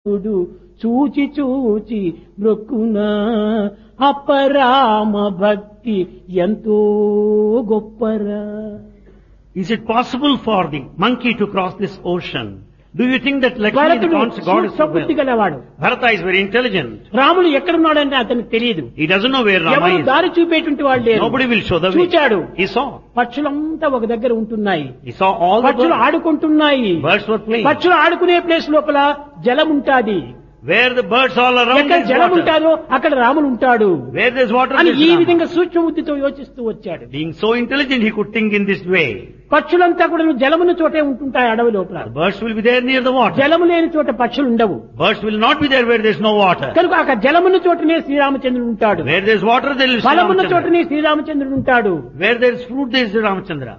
చూడు చూచి చూచి మృక్కునా అపరామ భక్తి ఎంతో గొప్పరా Is it possible for the monkey to cross this ocean? Do you think that Lakshmi, the భరతుడు gods- god, is so సూక్ష్మబుద్ధి well? గలవాడు Bharata is very intelligent. రాముడు ఎక్కడున్నాడంటే అతనికి తెలియదు He doesn't know where Rama ఎవరు is. దారి చూపేటువంటి వాళ్ళు లేరు Nobody will show the way. చూచాడు He saw. పక్షులంతా ఒక దగ్గర ఉంటున్నాయి He saw all the పక్షులు birds. ఆడుకుంటున్నాయి Birds were playing. పక్షులు ఆడుకునే ప్లేస్ లోపల జలం ఉంటాది Where the birds all around ఎక్కడ is జలం water. ఉంటాదో అక్కడ రాముడు ఉంటాడు Where there's water, అని there's ఈ Rama. విధంగా సూక్ష్మ బుద్ధితో యోచిస్తూ వచ్చాడు Being so intelligent, he could think in this way. పక్షులంతా కూడా జలమున చోటే ఉంటుంటాయి అడవి లోపల The birds will be there near the water. జలము లేని చోట పక్షులు ఉండవు Birds will not be there where there's no water. కనుక అక్కడ జలమున్న చోటనే శ్రీరామచంద్రుడు ఉంటాడు Where there's water, there will be ఫలమున్న Ramachandra. చోటనే శ్రీరామచంద్రుడు ఉంటాడు Where there's fruit, there is Ramachandra.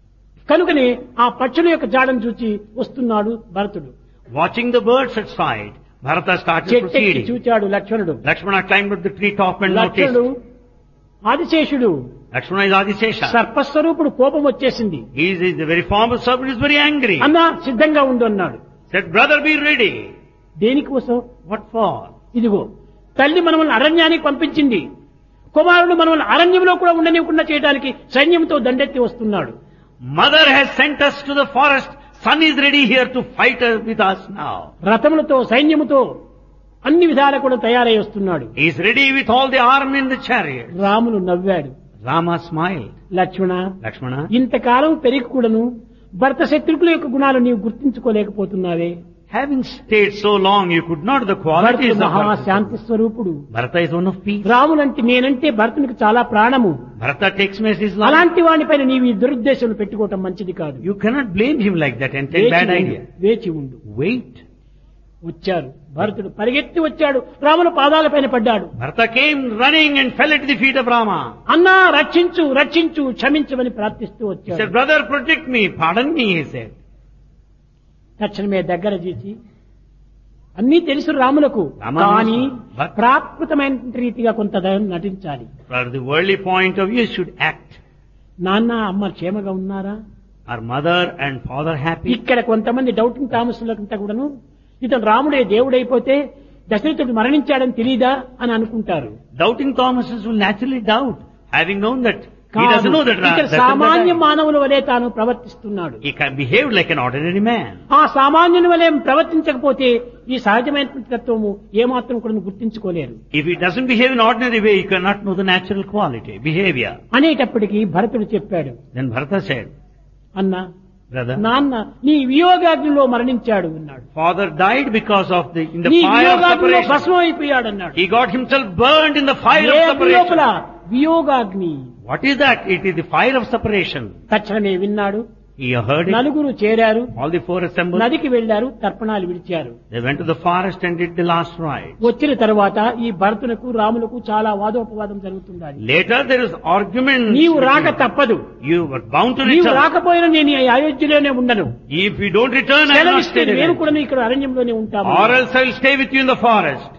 కనుకనే ఆ పక్షుల యొక్క జాడను చూచి వస్తున్నాడు భరతుడు Watching the birds at sight, Bharata started చెట్టెక్కి proceeding. చూచాడు లక్ష్మణుడు Lakshmana climbed up the tree top and లక్ష్మణుడు noticed. ఆదిశేషుడు Lakshmana is Adisesha. సర్పస్వరూపుడు కోపం వచ్చేసింది He is, is the very form of serpent, is very angry. అన్నా సిద్ధంగా ఉండు అన్నాడు Said, brother, be ready. దేనికోసం What for? ఇదిగో తల్లి మనల్ని అరణ్యానికి పంపించింది కుమారుడు మనల్ని అరణ్యంలో కూడా ఉండనివ్వకుండా చేయడానికి సైన్యంతో దండెత్తి వస్తున్నాడు Mother has sent us to the forest. Son is ready here to fight uh, with us now. రథములతో సైన్యముతో అన్ని విధాలా కూడా తయారై వస్తున్నాడు He is ready with all the army in the chariot. Ramulu నవ్వాడు Rama smiled. లక్ష్మణ Lakshmana, ఇంతకాలం పెరిగి కూడాను భర్త శత్రుకుల యొక్క గుణాలు నీవు గుర్తించుకోలేకపోతున్నావే having stayed so long, you could not the భరతుడు qualities of మహా Bharata. శాంతి స్వరూపుడు Bharata is one of peace. రాములంటే నేనంటే భరతునికి చాలా ప్రాణము Bharata takes me as his life. అలాంటి వాడిపైన నీవు ఈ దురుద్దేశం పెట్టుకోవటం మంచిది కాదు You cannot blame him like that and take వేచి bad ఉండు, idea. వేచి ఉండు Wait. వచ్చారు భరతుడు పరిగెత్తి వచ్చాడు రాముల పాదాలపైన పడ్డాడు Bharata came running and fell at the feet of Rama. అన్నా రక్షించు రక్షించు క్షమించమని ప్రార్థిస్తూ He వచ్చాడు said, brother, protect me, pardon me, he said. తక్షణమే దగ్గర చేసి అన్నీ తెలుసు రాములకు రామ కానీ తెలుసు. But- ప్రాకృతమైన రీతిగా కొంత దయం నటించాలి For the worldly point of view, you should act. నాన్న అమ్మ క్షేమగా ఉన్నారా Are mother and father happy? ఇక్కడ కొంతమంది డౌటింగ్ థామస్లంతా కూడాను ఇతను రాముడే దేవుడైపోతే దశరథుడు మరణించాడని తెలీదా అని అనుకుంటారు Doubting Thomases will naturally doubt, having known that he కాదు. doesn't know that Ra- ఇక్కడ Dasharatha సామాన్య died. మానవుల వలె తాను ప్రవర్తిస్తున్నాడు He can behave like an ordinary man. ఆ సామాన్యుని వలె ప్రవర్తించకపోతే ఈ సహజమైనటువంటి తత్వము ఏమాత్రం కూడా గుర్తించుకోలేరు If he doesn't behave in ordinary way, you cannot know the natural quality, behavior. అనేటప్పటికీ భరతుడు చెప్పాడు Then Bharata said, అన్న brother, నాన్న నీ వియోగాగ్నిలో మరణించాడు అన్నాడు father died because of the, in the నీ fire of వియోగాగ్నిలో separation. భస్మం అయిపోయాడు అన్నాడు He got himself burned in the fire A of అగ్ని లోపల separation. వియోగాగ్ని What is that? It is the fire of separation. తక్షణమే విన్నాడు He heard it. నలుగురు చేరారు All the four assembled. నదికి వెళ్లారు తర్పణాలు విడిచారు They went to the forest and did the last rite. వచ్చిన తర్వాత ఈ భరతునకు రాములకు చాలా వాదోపవాదం జరుగుతుంది Later there is argument. నీవు రాక తప్పదు You were bound to నీవు return. రాకపోయినా నేను ఈ అయోధ్యలోనే ఉండను If you don't return, I will not సెలవిస్తే stay మేము there. కూడా ఇక్కడ అరణ్యంలోనే ఉంటాము Or else I will stay with you in the forest.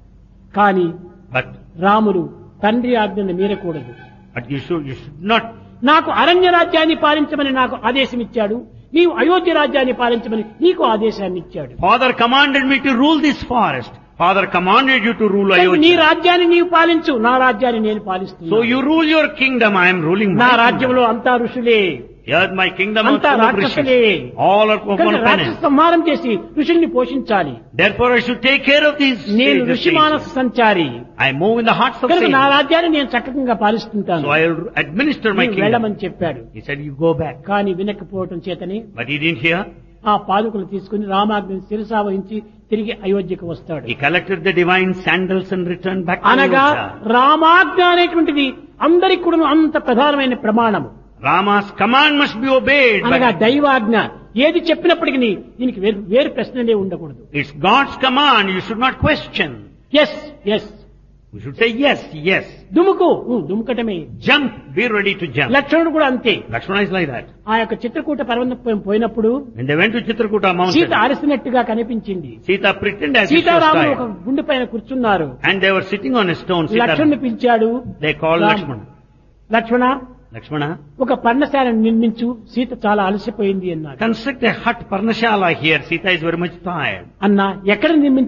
కానీ But, రాములు తండ్రి ఆజ్ఞను మీరకూడదు but you should, you should not. నాకు అరణ్య రాజ్యాన్ని పాలించమని నాకు ఆదేశం ఇచ్చాడు నీవు అయోధ్య రాజ్యాన్ని పాలించమని నీకు ఆదేశాన్ని ఇచ్చాడు Father commanded me to rule this forest. Father commanded you to rule కనుక నీ Ayodhya. రాజ్యాన్ని నీవు పాలించు నా రాజ్యాన్ని నేను పాలిస్తున్నా So you rule your kingdom, I am ruling నా my kingdom. రాజ్యంలో అంతా ఋషులే Here my kingdom is అంతా full of రాక్షసులే rishis. All are కనుక one రాక్షస opponent. సంహారం చేసి ఋషుల్ని పోషించాలి Therefore I should take care of these నేను sages. ఋషి మానస సంచారి I move in the hearts of కనుక నా sages. రాజ్యాన్ని నేను చక్కగా పాలిస్తుంటాను So I will administer my నీవు kingdom. వెళ్ళమని చెప్పాడు He said, you go back. కానీ వినకపోవటం చేతని But he didn't hear. ఆ పాదుకలు తీసుకుని రామాగ్ని శిరసా వహించి తిరిగి అయోధ్యకు వస్తాడు He collected the divine sandals and returned back to అనగా Ayodhya. రామాజ్ఞ అనేటువంటిది అందరికి కూడా అంత ప్రధానమైన ప్రమాణము Rama's command must be obeyed. అనగా But దైవాజ్ఞ ఏది చెప్పినప్పటికీ దీనికి వేరు వేరు ప్రశ్నలే ఉండకూడదు it's God's command. You should not question. Yes yes We should say yes, yes. దుముకు ఊ, దుముకటమే Jump. Be ready to jump. లక్ష్మణుడు కూడా అంతే Lakshmana is like that. ఆ యొక్క చిత్రకూట పర్వతం పోయినప్పుడు When they went to Chitrakuta mountain, Sita అరసినట్టుగా కనిపించింది Sita pretended as if she was సీతారాములు ఒక tired. గుండె పైన కూర్చున్నారు And they were sitting on a stone. Sita, లక్ష్మణుని పిలిచాడు they called Ram. Lakshmana. Lakshmana Lakshmana, ఒక పర్ణశాలను నిర్మించు సీత చాలా అలసిపోయింది అన్నాడు construct a hut Parnashala here. Sita is very much tired. అన్న ఎక్కడ నిర్మించ